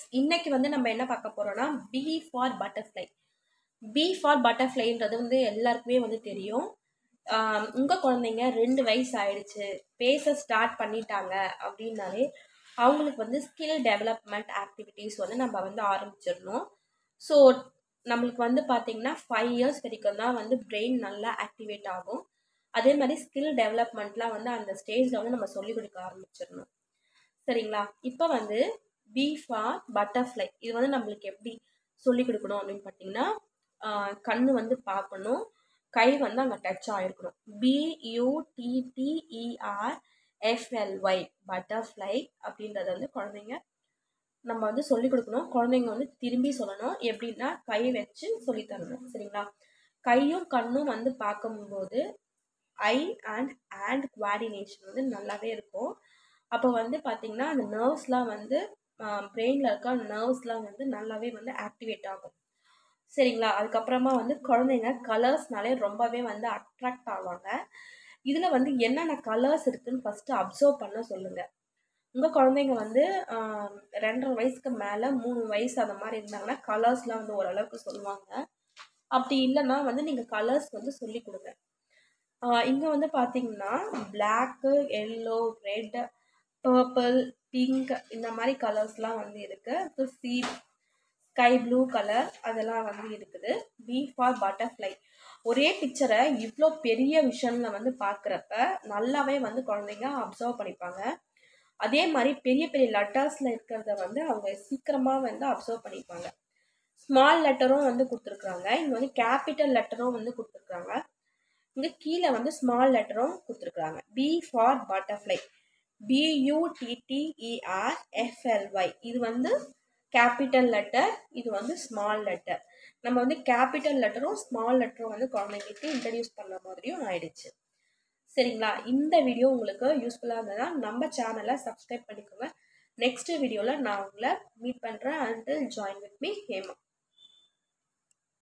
kids இன்னைக்கு வந்து நம்ம என்ன பார்க்க போறோம்னா B for butterfly B for பட்டர்ஃப்ளைன்றது வந்து எல்லாருக்குமே வந்து தெரியும் ஆஹ் உங்க குழந்தைங்க ரெண்டு வயசு ஆயிடுச்சு பேச ஸ்டார்ட் பண்ணிட்டாங்க அப்படின்னாலே அவங்களுக்கு வந்து ஸ்கில் டெவலப்மெண்ட் ஆக்டிவிட்டீஸ் வந்து நம்ம வந்து ஆரம்பிச்சிடணும் ஸோ நம்மளுக்கு வந்து பார்த்தீங்கன்னா ஃபைவ் இயர்ஸ் வரைக்கும் தான் வந்து பிரெயின் நல்லா ஆக்டிவேட் ஆகும் அதே மாதிரி ஸ்கில் டெவலப்மெண்ட்லாம் வந்து அந்த ஸ்டேஜில் வந்து நம்ம சொல்லிக் கொடுக்க ஆரம்பிச்சிடணும் சரிங்களா இப்போ வந்து பி ஃபார் பட்டர்ஃப்ளை இது வந்து நம்மளுக்கு எப்படி சொல்லிக் கொடுக்கணும் அப்படின்னு பார்த்தீங்கன்னா ஆஹ் கண்ணு வந்து பார்க்கணும் கை வந்து அங்கே டச் ஆகிருக்கணும் பியூடிடிஇஆர் எஃப்எல்ஒய் பட்டர்ஃப்ளை அப்படின்றத வந்து குழந்தைங்க நம்ம வந்து சொல்லிக் கொடுக்கணும் குழந்தைங்க வந்து திரும்பி சொல்லணும் எப்படின்னா கை வச்சு சொல்லி தரணும் சரிங்களா கையும் கண்ணும் வந்து பார்க்கும்போது ஐ அண்ட் ஹேண்ட் குவாடினேஷன் வந்து நல்லாவே இருக்கும் அப்போ வந்து பார்த்திங்கன்னா அந்த நர்வ்ஸ்லாம் வந்து பிரெயினில் இருக்க நர்வ்ஸ்லாம் வந்து நல்லாவே வந்து ஆக்டிவேட் ஆகும் சரிங்களா அதுக்கப்புறமா வந்து குழந்தைங்க கலர்ஸ்னாலே ரொம்பவே வந்து அட்ராக்ட் ஆவாங்க இதில் வந்து என்னென்ன கலர்ஸ் இருக்குதுன்னு ஃபஸ்ட்டு அப்சர்வ் பண்ண சொல்லுங்கள் உங்கள் குழந்தைங்க வந்து ஆஹ், ரெண்டரை வயசுக்கு மேலே மூணு வயசு அந்த மாதிரி இருந்தாங்கன்னா கலர்ஸ்லாம் வந்து ஓரளவுக்கு சொல்லுவாங்க அப்படி இல்லைன்னா வந்து நீங்கள் கலர்ஸ் வந்து சொல்லி கொடுங்க இங்கே வந்து பார்த்தீங்கன்னா black yellow red purple pink இந்த மாதிரி கலர்ஸ்லாம் வந்து இருக்குது சி ஸ்கை ப்ளூ கலர் அதெல்லாம் வந்து இருக்குது பி ஃபார் பட்டர்ஃப்ளை ஒரே பிக்சரை இவ்வளோ பெரிய விஷனில் வந்து பார்க்குறப்ப நல்லாவே வந்து குழந்தைங்க அப்சர்வ் பண்ணிப்பாங்க அதே மாதிரி பெரிய பெரிய லெட்டர்ஸில் இருக்கிறத வந்து அவங்க சீக்கிரமாக வந்து அப்சர்வ் பண்ணிப்பாங்க ஸ்மால் லெட்டரும் வந்து கொடுத்துருக்குறாங்க இங்கே வந்து கேபிட்டல் லெட்டரும் வந்து கொடுத்துருக்குறாங்க இங்கே கீழே வந்து ஸ்மால் லெட்டரும் கொடுத்துருக்குறாங்க B for butterfly B U T T E R F L Y இது வந்து கேபிட்டல் லெட்டர் இது வந்து ஸ்மால் லெட்டர் நம்ம வந்து கேபிட்டல் லெட்டரும் ஸ்மால் லெட்டரும் வந்து குழந்தைங்களுக்கு இன்ட்ரடியூஸ் பண்ண மாதிரியும் ஆயிடுச்சு சரிங்களா இந்த வீடியோ உங்களுக்கு யூஸ்ஃபுல்லாக இருந்ததுன்னா நம்ம சேனலை சப்ஸ்கிரைப் பண்ணிக்கோங்க நெக்ஸ்ட் வீடியோவில் நான் உங்களை மீட் பண்ணுறேன் until join with me Hema